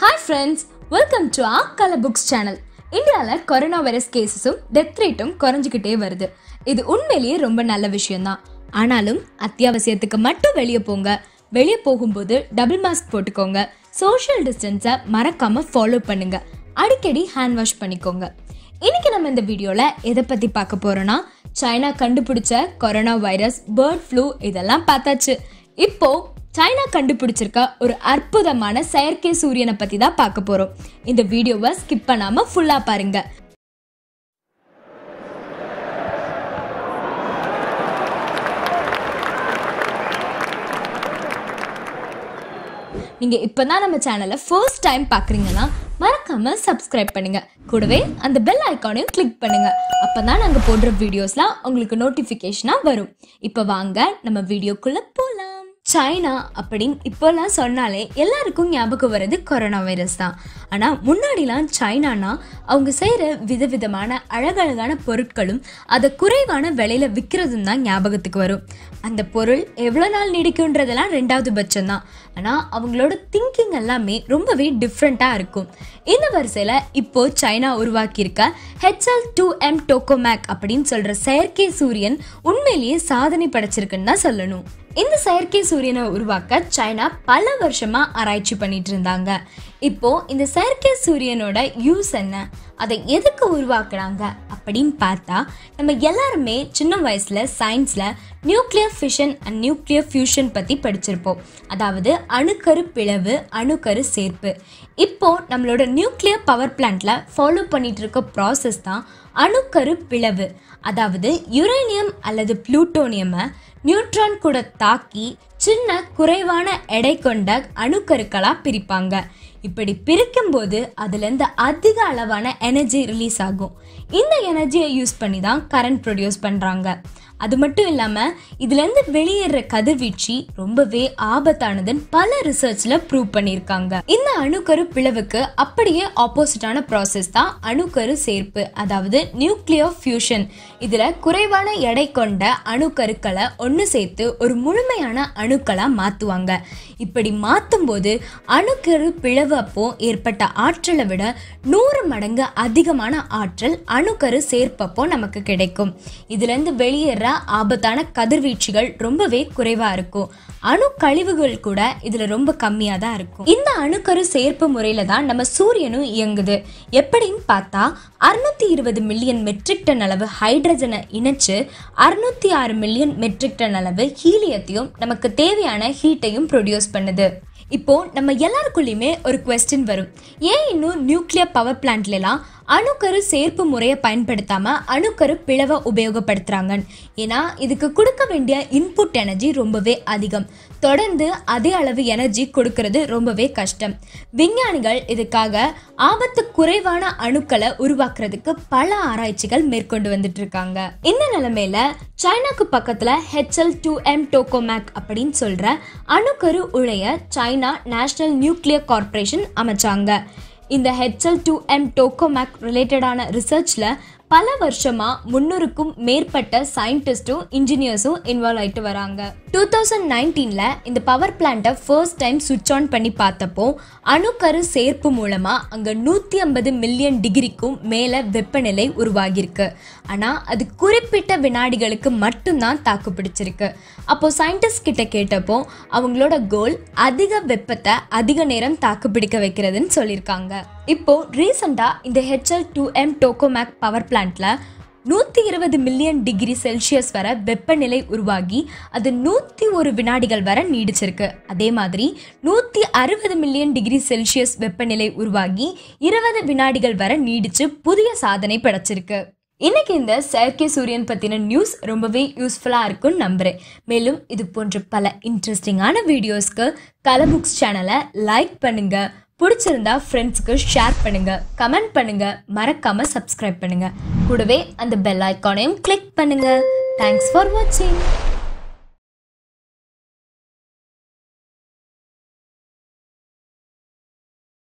hi friends welcome to ah Kala books channel இந்தியாவில் corona virus கேசஸும் death ரேட்டும் குறைஞ்சிக்கிட்டே வருது இது உண்மையிலேயே ரொம்ப நல்ல விஷயம்தான் ஆனாலும் அத்தியாவசியத்துக்கு மட்டும் வெளியே போங்க வெளியே போகும்போது டபுள் மாஸ்க் போட்டுக்கோங்க சோஷியல் டிஸ்டன்ஸை மறக்காம ஃபாலோ பண்ணுங்க அடிக்கடி ஹேண்ட் வாஷ் பண்ணிக்கோங்க இன்னைக்கு நம்ம இந்த வீடியோவில் எதை பற்றி பார்க்க போறோம்னா சைனா கண்டுபிடிச்ச கொரோனா வைரஸ் பேர்ட் ஃப்ளூ இதெல்லாம் பார்த்தாச்சு இப்போ சைனா கண்டுபிடிச்சிருக்க ஒரு அற்புதமான செயற்கை சூரியனை பற்றி தான் பார்க்க போகிறோம் இந்த வீடியோவை ஸ்கிப் பண்ணாமல் ஃபுல்லாக பாருங்க நீங்கள் இப்போ தான் நம்ம சேனலை ஃபர்ஸ்ட் டைம் பார்க்குறீங்கன்னா மறக்காமல் சப்ஸ்கிரைப் பண்ணுங்க கூடவே அந்த பெல் ஐக்கானையும் கிளிக் பண்ணுங்க அப்போ தான் நாங்கள் போடுற வீடியோஸ்லாம் உங்களுக்கு நோட்டிஃபிகேஷனாக வரும் இப்போ வாங்க நம்ம வீடியோக்குள்ளே போகலாம் சைனா அப்படின்னு இப்போல்லாம் சொன்னாலே எல்லாருக்கும் ஞாபகம் வர்றது கொரோனா வைரஸ் தான் ஆனால் முன்னாடிலாம் சைனானா அவங்க செய்கிற விதவிதமான அழகழகான பொருட்களும் அதை குறைவான விலையில விற்கிறதும் தான் ஞாபகத்துக்கு வரும் அந்த பொருள் எவ்வளோ நாள் நீடிக்குன்றதெல்லாம் ரெண்டாவது பட்சம் தான் ஆனால் அவங்களோட திங்கிங் எல்லாமே ரொம்பவே டிஃப்ரெண்ட்டாக இருக்கும் இந்த வரிசையில் இப்போ சைனா உருவாக்கியிருக்க ஹெச்எல் டூ எம் டோகோமேக் அப்படின்னு சொல்கிற செயற்கை சூரியன் உண்மையிலேயே சாதனை படைச்சிருக்குன்னு தான் சொல்லணும் இந்த செயற்கை சூரியனை உருவாக்க சைனா பல வருஷமா ஆராய்ச்சி பண்ணிட்டு இருந்தாங்க இப்போ இந்த செயற்கை சூரியனோட யூஸ் என்ன அதை எதுக்கு உருவாக்குனாங்க அப்படின்னு பார்த்தா நம்ம எல்லாருமே சின்ன வயசுல சயின்ஸ்ல nuclear fission and nuclear fusion பத்தி படிச்சிருப்போம் அதாவது அணுக்கரு பிளவு அணுக்கரு சேர்ப்பு இப்போ நம்மளோட நியூக்ளியர் பவர் பிளான்ட்ல ஃபாலோ பண்ணிட்டு இருக்க ப்ராசஸ் தான் அணுக்கரு பிளவு அதாவது யுரேனியம் அல்லது புளூட்டோனியமை நியூட்ரான் கூட தாக்கி சின்ன குறைவான எடை கொண்ட அணுக்கருக்களாக பிரிப்பாங்க இப்படி பிரிக்கும்போது அதுலேருந்து அதிக அளவான எனர்ஜி ரிலீஸ் ஆகும் இந்த எனர்ஜியை யூஸ் பண்ணி தான் கரண்ட் ப்ரொடியூஸ் பண்ணுறாங்க அது மட்டும் இல்லாமல் இதுலேருந்து வெளியேற கதிர்வீச்சு ரொம்பவே ஆபத்தானதுன்னு பல ரிசர்ச்சில் ப்ரூவ் பண்ணியிருக்காங்க இந்த அணுக்கரு பிளவுக்கு அப்படியே ஆப்போசிட்டான ப்ராசஸ் தான் அணுக்கரு சேர்ப்பு அதாவது நியூக்ளியர் ஃபியூஷன் இதில் குறைவான எடை கொண்ட அணுக்கருக்களை ஒன்று சேர்த்து ஒரு முழுமையான அணுக்களாக மாற்றுவாங்க இப்படி மாற்றும் போது அணுக்கரு பிளவு அப்போ ஏற்பட்ட ஆற்றலை விட நூறு மடங்கு அதிகமான ஆற்றல் அணுக்கரு சேர்ப்பப்போ நமக்கு கிடைக்கும் இதுலேருந்து வெளியேற ஆபத்தான கதிர்வீச்சுகள் ரொம்பவே குறைவா இருக்கும் அணு கழிவுகள் கூட இதுல ரொம்ப கம்மியா தான் இருக்கும் இந்த அணுக்கரு சேர்ப்பு முறையில தான் நம்ம சூரியனும் இயங்குது எப்படின்னு பார்த்தா அறுநூத்தி இருபது மில்லியன் மெட்ரிக் டன் அளவு ஹைட்ரஜனை இணைச்சு அறுநூத்தி ஆறு மில்லியன் மெட்ரிக் டன் அளவு ஹீலியத்தையும் நமக்கு தேவையான ஹீட்டையும் ப்ரொடியூஸ் பண்ணுது இப்போ நம்ம எல்லாருக்குள்ளேயுமே ஒரு கொஸ்டின் வரும் ஏன் இன்னும் நியூக்ளியர் பவர் பிளான்ட்லாம் அணுக்கரு சேர்ப்பு முறையை பயன்படுத்தாம அணுக்கரு பிளவை உபயோகப்படுத்துறாங்க ஏன்னா இதுக்கு கொடுக்க வேண்டிய இன்புட் எனர்ஜி ரொம்பவே அதிகம் தொடர்ந்து அதே அளவு எனர்ஜி கொடுக்கறது ரொம்பவே கஷ்டம் விஞ்ஞானிகள் இதுக்காக ஆபத்து குறைவான அணுக்களை உருவாக்குறதுக்கு பல ஆராய்ச்சிகள் மேற்கொண்டு வந்துட்டு இருக்காங்க இந்த நிலைமையில சைனாக்கு பக்கத்துல ஹெச்எல் டூ எம் டோகோமேக் அப்படின்னு சொல்ற அணுக்கரு உழைய சைனா நேஷனல் நியூக்ளியர் கார்பரேஷன் அமைச்சாங்க இந்த ஹெச்எல் டூ எம் டோகோமேக் ரிலேட்டடான ரிசர்ச்சில் பல வருஷமா முன்னூறுக்கும் மேற்பட்ட சயின்டிஸ்டும் இன்ஜினியர்ஸும் இன்வால்வ் ஆயிட்டு வராங்க டூ தௌசண்ட் நைன்டீன்ல இந்த பவர் பிளான்ட்டை ஃபர்ஸ்ட் டைம் சுவிட்ச் ஆன் பண்ணி பார்த்தப்போ அணுக்கரு சேர்ப்பு மூலமா அங்க நூத்தி ஐம்பது மில்லியன் டிகிரிக்கும் மேல வெப்பநிலை உருவாகியிருக்கு ஆனா அது குறிப்பிட்ட வினாடிகளுக்கு மட்டும்தான் தாக்கு பிடிச்சிருக்கு அப்போ சயின்டிஸ்ட் கிட்ட கேட்டப்போ அவங்களோட கோல் அதிக வெப்பத்தை அதிக நேரம் தாக்கு பிடிக்க வைக்கிறதுன்னு சொல்லியிருக்காங்க இப்போ ரீசெண்டாக இந்த HL two M tokamak power பிளான்ட்ல நூற்றி இருபது மில்லியன் டிகிரி செல்சியஸ் வரை வெப்பநிலை உருவாகி அது நூற்றி ஒரு வினாடிகள் வரை நீடிச்சிருக்கு அதே மாதிரி நூற்றி அறுபது மில்லியன் டிகிரி செல்சியஸ் வெப்பநிலை உருவாகி இருபது வினாடிகள் வரை நீடிச்சு புதிய சாதனை படைச்சிருக்கு இன்னைக்கு இந்த செயற்கை சூரியன் பற்றின நியூஸ் ரொம்பவே யூஸ்ஃபுல்லாக இருக்கும்னு நம்புகிறேன் மேலும் இது போன்ற பல இன்ட்ரெஸ்டிங்கான வீடியோஸ்க்கு கல புக்ஸ் சேனலை லைக் பண்ணுங்க பிடிச்சிருந்தா ஃப்ரெண்ட்ஸுக்கு ஷேர் பண்ணுங்க கமெண்ட் பண்ணுங்க மறக்காம சப்ஸ்கிரைப் பண்ணுங்க கூடவே அந்த பெல் ஐக்கானையும் கிளிக் பண்ணுங்க தேங்க்ஸ் ஃபார் வாட்சிங்